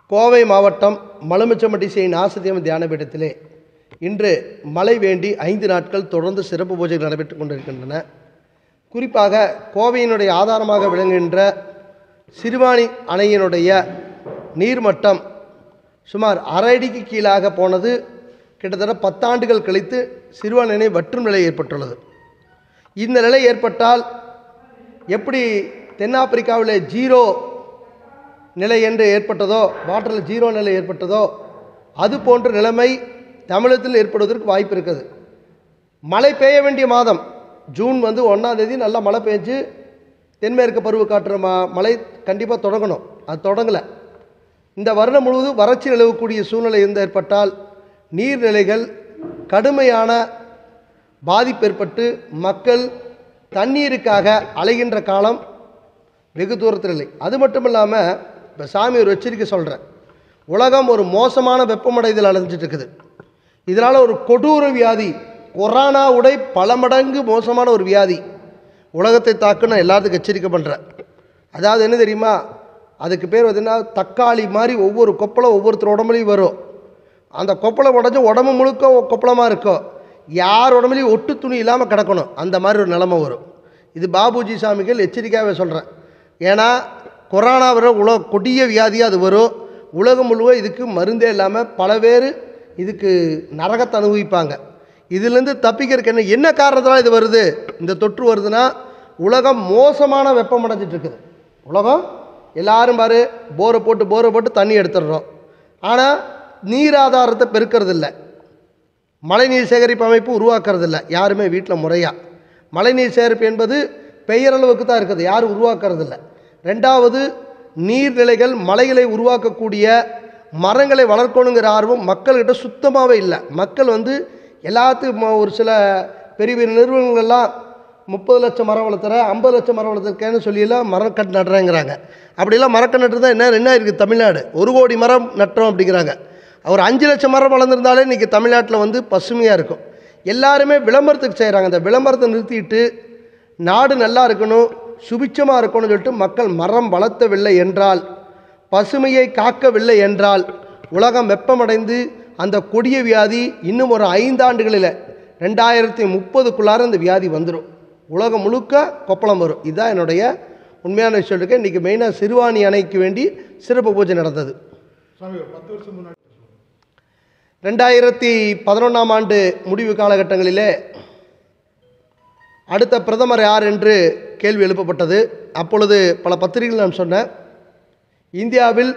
கோவை மாவட்டம் மலுமிச்சம்பட்டி ஸ்ரீ நாசதேவன் தியான பீடத்திலே இன்று மழை வேண்டி ஐந்து நாட்கள் தொடர்ந்து சிறப்பு பூஜைகள் நடைபெற்றுக் கொண்டிருக்கின்றன குறிப்பாக கோவையினுடைய ஆதாரமாக விளங்குகின்ற சிறுவாணி அணையினுடைய நீர்மட்டம் சுமார் அரை அடிக்கு கீழாக போனது கிட்டத்தட்ட பத்தாண்டுகள் கழித்து சிறுவாணி அணை வற்றும் நிலை ஏற்பட்டுள்ளது இந்த நிலை ஏற்பட்டால் எப்படி தென்னாப்பிரிக்காவில் ஜீரோ நிலை என்று ஏற்பட்டதோ வாட்டரில் ஜீரோ நிலை ஏற்பட்டதோ அது போன்ற நிலைமை தமிழகத்தில் ஏற்படுவதற்கு வாய்ப்பு இருக்குது மழை பெய்ய வேண்டிய மாதம் ஜூன் வந்து ஒன்றாம் தேதி நல்லா மழை பெஞ்சு தென்மேற்கு பருவ காற்று ம மழை கண்டிப்பாக தொடங்கணும் அது தொடங்கலை இந்த வருடம் முழுவதும் வறட்சி நிலவக்கூடிய சூழ்நிலை இருந்து ஏற்பட்டால் நீர்நிலைகள் கடுமையான பாதிப்பு ஏற்பட்டு மக்கள் தண்ணீருக்காக அலைகின்ற காலம் வெகு தூரத்தில் இல்லை அது மட்டும் இல்லாமல் இப்போ சாமி ஒரு எச்சரிக்கை சொல்கிறேன் உலகம் ஒரு மோசமான வெப்பமடைதல் அடைஞ்சிட்டு இருக்குது இதனால் ஒரு கொடூர வியாதி கொரோனாவுடைய பல மடங்கு மோசமான ஒரு வியாதி உலகத்தை தாக்கு நான் எல்லாத்துக்கும் எச்சரிக்கை பண்ணுறேன் அதாவது என்ன தெரியுமா அதுக்கு பேர் பார்த்தீங்கன்னா தக்காளி மாதிரி ஒவ்வொரு கொப்பளம் ஒவ்வொருத்தர் உடம்புலையும் வரும் அந்த கொப்பளம் உடஞ்சி உடம்பு முழுக்க கொப்பளமாக இருக்கும் யார் உடம்புலையும் ஒட்டு துணி இல்லாமல் கிடக்கணும் அந்த மாதிரி ஒரு நிலைமை வரும் இது பாபுஜி சாமிகள் எச்சரிக்கையாகவே சொல்கிறேன் ஏன்னா கொரோனா வர உலக கொடிய வியாதியாக அது வரும் உலகம் முழுவதும் இதுக்கு மருந்தே இல்லாமல் பல பேர் இதுக்கு நரகத்தை அனுபவிப்பாங்க இதுலேருந்து தப்பிக்கிறதுக்கு என்ன என்ன காரணத்தினால இது வருது இந்த தொற்று வருதுன்னா உலகம் மோசமான வெப்பம் அடைஞ்சிட்டு இருக்குது உலகம் எல்லாரும் பாரு போரை போட்டு போரை போட்டு தண்ணி எடுத்துடுறோம் ஆனால் நீர் ஆதாரத்தை பெருக்கிறது இல்லை மழைநீர் சேகரிப்பு அமைப்பு உருவாக்குறது இல்லை யாருமே வீட்டில் முறையாக மழைநீர் சேகரிப்பு என்பது பெயரளவுக்கு தான் இருக்குது யாரும் உருவாக்குறது இல்லை ரெண்டாவது நீர்நிலைகள் மலைகளை உருவாக்கக்கூடிய மரங்களை வளர்க்கணுங்கிற ஆர்வம் மக்கள்கிட்ட சுத்தமாகவே இல்லை மக்கள் வந்து எல்லாத்துக்கும் ம- ஒரு சில பெரிய பெரிய நிறுவனங்கள்லாம் முப்பது லட்சம் மரம் வளர்த்துறேன் ஐம்பது லட்சம் மரம் வளர்த்துருக்கேன்னு சொல்லியெல்லாம் மரம் கட்டு நடுறேங்கிறாங்க அப்படிலாம் மரக்கன்று நட்டுறதா என்ன என்ன இருக்குது தமிழ்நாடு ஒரு கோடி மரம் நட்டுறோம் அப்படிங்கிறாங்க ஒரு அஞ்சு லட்சம் மரம் வளர்ந்துருந்தாலே இன்றைக்கி தமிழ்நாட்டில் வந்து பசுமையாக இருக்கும் எல்லாருமே விளம்பரத்துக்கு செய்கிறாங்க அந்த விளம்பரத்தை நிறுத்திட்டு நாடு நல்லா இருக்கணும் சுபிட்சமாக இருக்கணும்னு சொல்லிட்டு மக்கள் மரம் வளர்த்தவில்லை என்றால் பசுமையை காக்கவில்லை என்றால் உலகம் வெப்பமடைந்து அந்த கொடிய வியாதி இன்னும் ஒரு ஐந்தாண்டுகளில் ரெண்டாயிரத்தி முப்பதுக்குள்ளார இந்த வியாதி வந்துடும் உலகம் முழுக்க கொப்பளம் வரும் இதுதான் என்னுடைய உண்மையான விஷயம் இருக்கு இன்றைக்கி மெயினாக சிறுவாணி அணைக்கு வேண்டி சிறப்பு பூஜை நடந்தது ரெண்டாயிரத்தி பதினொன்றாம் ஆண்டு முடிவு காலகட்டங்களிலே அடுத்த பிரதமர் யார் என்று கேள்வி எழுப்பப்பட்டது அப்பொழுது பல பத்திரிகைகள் நான் சொன்னேன் இந்தியாவில்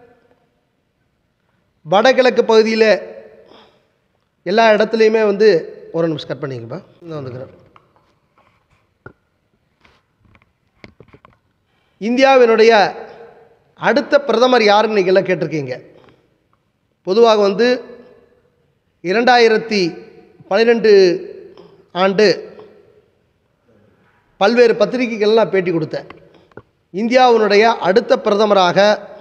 வடகிழக்கு பகுதியில் எல்லா இடத்துலையுமே வந்து ஒரு நிமிஷம் கட் பண்ணிக்கப்பா நான் வந்துக்கிறேன் இந்தியாவினுடைய அடுத்த பிரதமர் யாருன்னு நீங்கள் எல்லாம் கேட்டிருக்கீங்க பொதுவாக வந்து இரண்டாயிரத்தி பன்னிரெண்டு ஆண்டு பல்வேறு பத்திரிகைகள் நான் பேட்டி கொடுத்தேன் இந்தியாவினுடைய அடுத்த பிரதமராக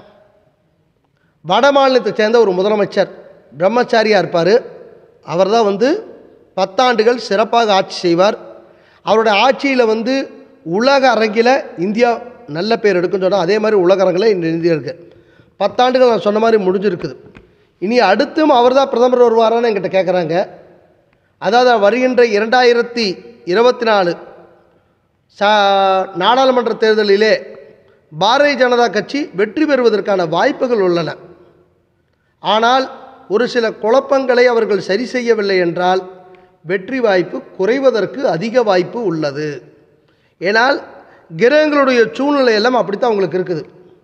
வட மாநிலத்தை சேர்ந்த ஒரு முதலமைச்சர் பிரம்மச்சாரியாக இருப்பார் அவர் தான் வந்து பத்தாண்டுகள் சிறப்பாக ஆட்சி செய்வார் அவருடைய ஆட்சியில் வந்து உலக அரங்கில் இந்தியா நல்ல பேர் எடுக்குன்னு சொன்னால் அதே மாதிரி உலக அரங்கில் இந்த இந்தியா இருக்குது பத்தாண்டுகள் நான் சொன்ன மாதிரி முடிஞ்சிருக்குது இனி அடுத்தும் அவர் தான் பிரதமர் வருவாரான்னு என்கிட்ட கேட்குறாங்க அதாவது வருகின்ற இரண்டாயிரத்தி இருபத்தி நாலு சா நாடாளுமன்ற தேர்தலிலே பாரதிய ஜனதா கட்சி வெற்றி பெறுவதற்கான வாய்ப்புகள் உள்ளன ஆனால் ஒரு சில குழப்பங்களை அவர்கள் சரி செய்யவில்லை என்றால் வெற்றி வாய்ப்பு குறைவதற்கு அதிக வாய்ப்பு உள்ளது ஏனால் கிரகங்களுடைய சூழ்நிலை எல்லாம் அப்படித்தான் அவங்களுக்கு இருக்குது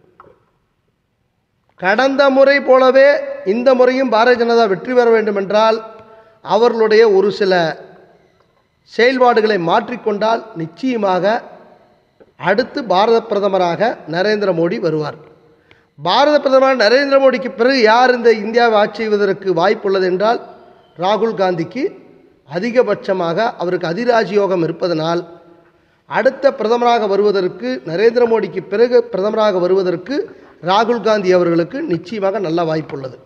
கடந்த முறை போலவே இந்த முறையும் பாரதிய ஜனதா வெற்றி பெற வேண்டும் என்றால் அவர்களுடைய ஒரு சில செயல்பாடுகளை மாற்றிக்கொண்டால் நிச்சயமாக அடுத்து பாரத பிரதமராக நரேந்திர மோடி வருவார் பாரத பிரதமர் நரேந்திர மோடிக்கு பிறகு யார் இந்த இந்தியாவை ஆட்சி செய்வதற்கு வாய்ப்புள்ளது என்றால் ராகுல் காந்திக்கு அதிகபட்சமாக அவருக்கு அதிராஜ் யோகம் இருப்பதனால் அடுத்த பிரதமராக வருவதற்கு நரேந்திர மோடிக்கு பிறகு பிரதமராக வருவதற்கு ராகுல் காந்தி அவர்களுக்கு நிச்சயமாக நல்ல வாய்ப்புள்ளது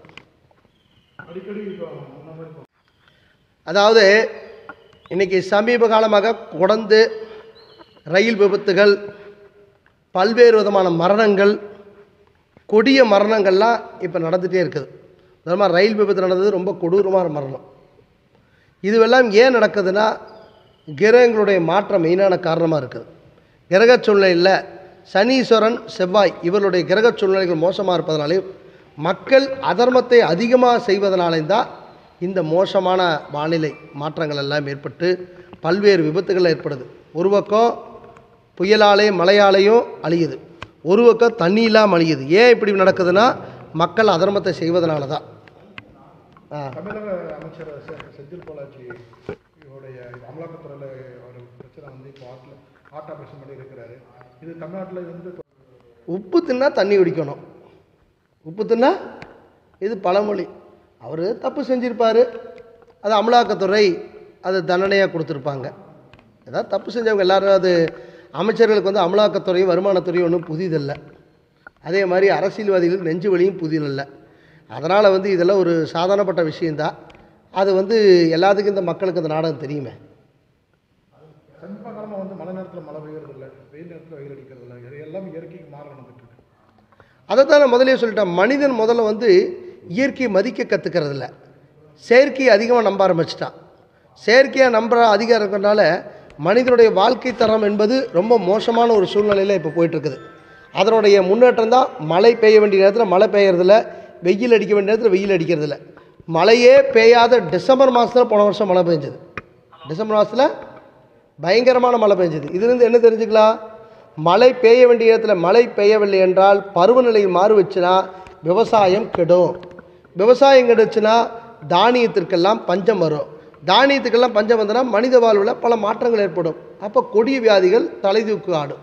அதாவது இன்னைக்கு சமீப காலமாக தொடர்ந்து ரயில் விபத்துகள் பல்வேறு விதமான மரணங்கள் கொடிய மரணங்கள்லாம் இப்போ நடந்துகிட்டே இருக்குது உதாரணமாக ரயில் விபத்து நடந்தது ரொம்ப கொடூரமான மரணம் இதுவெல்லாம் ஏன் நடக்குதுன்னா கிரகங்களுடைய மாற்றம் மெயினான காரணமாக இருக்குது கிரக சூழ்நிலையில் சனீஸ்வரன் செவ்வாய் இவர்களுடைய கிரக சூழ்நிலைகள் மோசமாக இருப்பதனாலையும் மக்கள் அதர்மத்தை அதிகமாக செய்வதனாலையும் தான் இந்த மோசமான வானிலை மாற்றங்கள் எல்லாம் ஏற்பட்டு பல்வேறு விபத்துகள் ஏற்படுது ஒரு பக்கம் புயலாலே மழையாலேயும் அழியுது ஒரு பக்கம் தண்ணி இல்லாமல் அழியுது ஏன் இப்படி நடக்குதுன்னா மக்கள் அதர்மத்தை செய்வதனால தான் ஆ தமிழக அமைச்சர் செ- செந்தில் பாலாஜி இவருடைய அமலாக்கத்துறையில் ஒரு பிரச்சனை வந்து இப்போ ஹார்ட்டில் ஹார்ட் ஆப்ரேஷன் பண்ணி இருக்கிறாரு இது தமிழ்நாட்டில் இருந்து உப்பு தின்னா தண்ணி குடிக்கணும் உப்பு தின்னா இது பழமொழி அவர் தப்பு செஞ்சிருப்பார் அது அமலாக்கத்துறை அது தண்டனையாக கொடுத்துருப்பாங்க ஏதாவது தப்பு செஞ்சவங்க எல்லாரும் அது அமைச்சர்களுக்கு வந்து அமலாக்கத்துறையும் வருமானத்துறையும் ஒன்றும் புதிதில்லை அதே மாதிரி அரசியல்வாதிகளுக்கு நெஞ்சு வலியும் புதிதில்லை அதனால் வந்து இதெல்லாம் ஒரு சாதாரணப்பட்ட விஷயந்தான் அது வந்து எல்லாத்துக்கும் இந்த மக்களுக்கு இந்த நாடகம் தெரியுமே சமீப காலமாக வந்து மழை நேரத்தில் மழை பெய்யறது இல்லை வெயில் நேரத்தில் வெயில் அடிக்கிறது இல்லை இது எல்லாமே இயற்கைக்கு மாற நடந்துட்டு இருக்கு அதை தான் நான் முதலே சொல்லிட்டேன் மனிதன் முதல்ல வந்து இயற்கையை மதிக்க கற்றுக்கிறது இல்லை செயற்கையை அதிகமாக நம்ப ஆரம்பிச்சிட்டான் செயற்கையாக நம்புற அதிகாரம் இருக்கிறனால மனிதனுடைய வாழ்க்கை தரம் என்பது ரொம்ப மோசமான ஒரு சூழ்நிலையில் இப்போ போயிட்டுருக்குது அதனுடைய முன்னேற்றம் தான் மழை பெய்ய வேண்டிய நேரத்தில் மழை பெய்யறதில்ல வெயில் அடிக்க வேண்டிய நேரத்தில் வெயில் அடிக்கிறதில்ல மழையே பெய்யாத டிசம்பர் மாதத்தில் போன வருஷம் மழை பெஞ்சது டிசம்பர் மாதத்தில் பயங்கரமான மழை பெஞ்சது இதுலேருந்து என்ன தெரிஞ்சுக்கலாம் மழை பெய்ய வேண்டிய இடத்துல மழை பெய்யவில்லை என்றால் பருவநிலை மாறுவச்சுன்னா விவசாயம் கெடும் விவசாயம் கெடுச்சுன்னா தானியத்திற்கெல்லாம் பஞ்சம் வரும் தானியத்துக்கெல்லாம் பஞ்சம் வந்தனா மனித வாழ்வில் பல மாற்றங்கள் ஏற்படும் அப்போ கொடிய வியாதிகள் தலை தூக்கு ஆடும்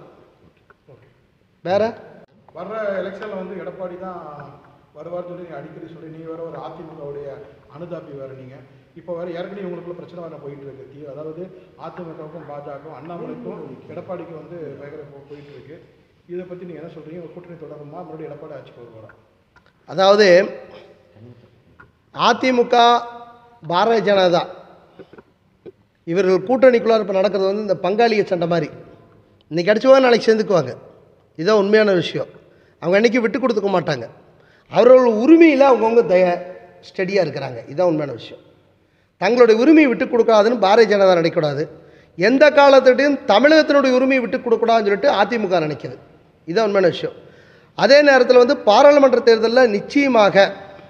வேற வர்ற எலெக்ஷனில் வந்து எடப்பாடி தான் வருவார் சொல்லி நீங்க அடிக்கடி சொல்லி நீங்கள் வேற ஒரு அதிமுகவுடைய அனுதாபி வேறு நீங்கள் இப்போ வேறு ஏற்கனவே உங்களுக்குள்ள பிரச்சனை வேறு போயிட்டு இருக்கு தீ அதாவது அதிமுகவுக்கும் பாஜகவும் அண்ணாமலைக்கும் எடப்பாடிக்கும் வந்து பயங்கர போ- போயிட்டு இருக்கு இதை பற்றி நீங்கள் என்ன சொல்கிறீங்க ஒரு கூட்டணி தொடருமா மறுபடியும் எடப்பாடி ஆட்சிக்கு வருவாரா அதாவது அதிமுக பாரதிய ஜனதா இவர்கள் கூட்டணிக்குள்ளார இப்போ நடக்கிறது வந்து இந்த பங்காளிய சண்டை மாதிரி இன்னைக்கு அடிச்சுவாங்க நாளைக்கு சேர்ந்துக்குவாங்க இதுதான் உண்மையான விஷயம் அவங்க அன்றைக்கி விட்டு கொடுத்துக்க மாட்டாங்க அவர்கள் உரிமையில் அவங்கவுங்க தய ஸ்டடியாக இருக்கிறாங்க இதுதான் உண்மையான விஷயம் தங்களுடைய உரிமையை விட்டு கொடுக்காதுன்னு பாரதிய ஜனதா நினைக்கக்கூடாது எந்த காலத்துட்டையும் தமிழகத்தினுடைய உரிமையை விட்டு கொடுக்கூடாதுன்னு சொல்லிட்டு அதிமுக நினைக்குது இதுதான் உண்மையான விஷயம் அதே நேரத்தில் வந்து பாராளுமன்ற தேர்தலில் நிச்சயமாக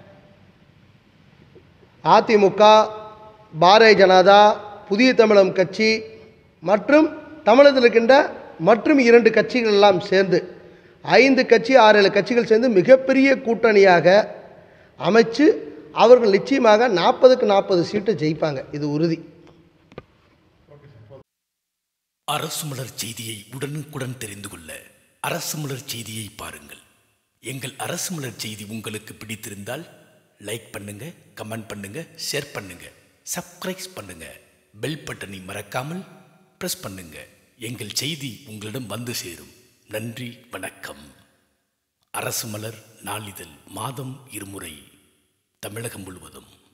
அதிமுக பாரதிய ஜனதா புதிய தமிழகம் கட்சி மற்றும் தமிழகத்தில் இருக்கின்ற மற்றும் இரண்டு கட்சிகள் எல்லாம் சேர்ந்து ஐந்து கட்சி ஆறு ஏழு கட்சிகள் சேர்ந்து மிகப்பெரிய கூட்டணியாக அமைச்சு அவர்கள் நிச்சயமாக நாற்பதுக்கு நாற்பது சீட்டு ஜெயிப்பாங்க இது உறுதி அரசு மலர் செய்தியை உடனுக்குடன் தெரிந்து கொள்ள அரசு மலர் செய்தியை பாருங்கள் எங்கள் அரசு மலர் செய்தி உங்களுக்கு பிடித்திருந்தால் லைக் பண்ணுங்க கமெண்ட் பண்ணுங்க ஷேர் பண்ணுங்க சப்ஸ்கிரைப் பண்ணுங்க பெல் பட்டனை மறக்காமல் பிரஸ் பண்ணுங்க எங்கள் செய்தி உங்களிடம் வந்து சேரும் நன்றி வணக்கம் அரசு மலர் நாளிதழ் மாதம் இருமுறை தமிழகம் முழுவதும்